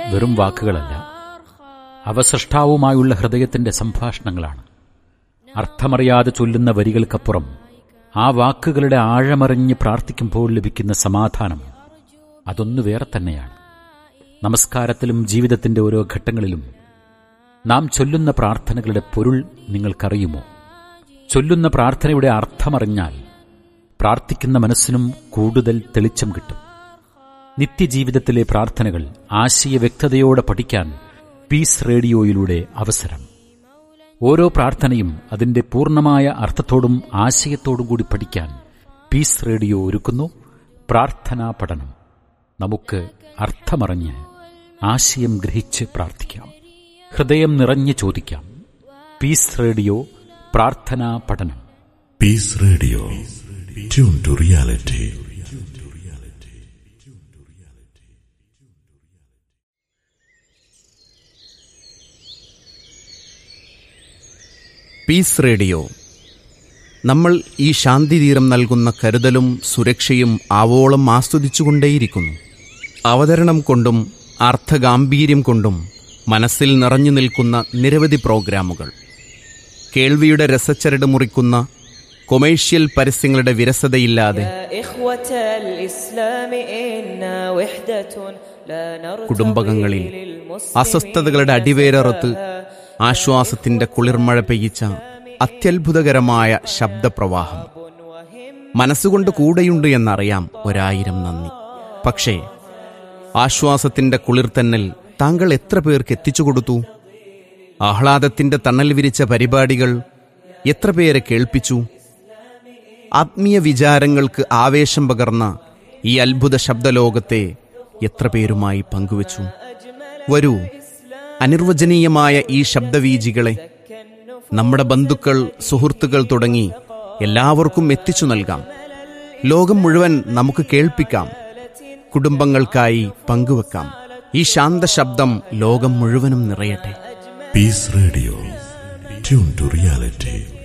വെറും വാക്കുകളല്ല അവ സൃഷ്ടാവുമായുള്ള ഹൃദയത്തിന്റെ സംഭാഷണങ്ങളാണ് അർത്ഥമറിയാതെ ചൊല്ലുന്ന വരികൾക്കപ്പുറം ആ വാക്കുകളുടെ ആഴമറിഞ്ഞ് പ്രാർത്ഥിക്കുമ്പോൾ ലഭിക്കുന്ന സമാധാനം അതൊന്നു വേറെ തന്നെയാണ് നമസ്കാരത്തിലും ജീവിതത്തിന്റെ ഓരോ ഘട്ടങ്ങളിലും നാം ചൊല്ലുന്ന പ്രാർത്ഥനകളുടെ പൊരുൾ നിങ്ങൾക്കറിയുമോ ചൊല്ലുന്ന പ്രാർത്ഥനയുടെ അർത്ഥമറിഞ്ഞാൽ പ്രാർത്ഥിക്കുന്ന മനസ്സിനും കൂടുതൽ തെളിച്ചം കിട്ടും നിത്യജീവിതത്തിലെ പ്രാർത്ഥനകൾ ആശയ വ്യക്തതയോടെ പഠിക്കാൻ പീസ് റേഡിയോയിലൂടെ അവസരം ഓരോ പ്രാർത്ഥനയും അതിന്റെ പൂർണ്ണമായ അർത്ഥത്തോടും ആശയത്തോടും കൂടി പഠിക്കാൻ പീസ് റേഡിയോ ഒരുക്കുന്നു പ്രാർത്ഥനാ പഠനം നമുക്ക് അർത്ഥമറിഞ്ഞ് ആശയം ഗ്രഹിച്ച് പ്രാർത്ഥിക്കാം ഹൃദയം നിറഞ്ഞ് ചോദിക്കാം പീസ് റേഡിയോ പ്രാർത്ഥനാ പഠനം Peace Radio. Tune to reality. Peace radio നമ്മൾ ഈ ശാന്തിതീരം നൽകുന്ന കരുതലും സുരക്ഷയും ആവോളം ആസ്വദിച്ചുകൊണ്ടേയിരിക്കുന്നു അവതരണം കൊണ്ടും അർത്ഥഗാംഭീര്യം കൊണ്ടും മനസ്സിൽ നിറഞ്ഞു നിൽക്കുന്ന നിരവധി പ്രോഗ്രാമുകൾ കേൾവിയുടെ രസച്ചരട് മുറിക്കുന്ന കൊമേഴ്ഷ്യൽ പരസ്യങ്ങളുടെ വിരസതയില്ലാതെ يا إخوة الإسلام إنا وحدة لا نرتضي കുടുംബകങ്ങളിൽ للمسلمين അസ്വസ്ഥതകളുടെ അടിവേരറുത്ത് ആശ്വാസത്തിന്റെ കുളിർമഴ പെയ്യിച്ച അത്യത്ഭുതകരമായ ശബ്ദപ്രവാഹം മനസ്സുകൊണ്ട് കൂടെയുണ്ട് എന്നറിയാം ഒരായിരം നന്ദി പക്ഷേ ആശ്വാസത്തിന്റെ കുളിർത്തന്നൽ താങ്കൾ എത്ര പേർക്ക് എത്തിച്ചു കൊടുത്തു ആഹ്ലാദത്തിന്റെ തണൽ വിരിച്ച പരിപാടികൾ എത്ര പേരെ കേൾപ്പിച്ചു ആത്മീയ വിചാരങ്ങൾക്ക് ആവേശം പകർന്ന ഈ അത്ഭുത ശബ്ദലോകത്തെ എത്ര പേരുമായി പങ്കുവച്ചു വരൂ അനിർവചനീയമായ ഈ ശബ്ദവീജികളെ നമ്മുടെ ബന്ധുക്കൾ സുഹൃത്തുക്കൾ തുടങ്ങി എല്ലാവർക്കും എത്തിച്ചു നൽകാം ലോകം മുഴുവൻ നമുക്ക് കേൾപ്പിക്കാം കുടുംബങ്ങൾക്കായി പങ്കുവെക്കാം ഈ ശാന്ത ശബ്ദം ലോകം മുഴുവനും നിറയട്ടെ Peace Radio. Tune to reality.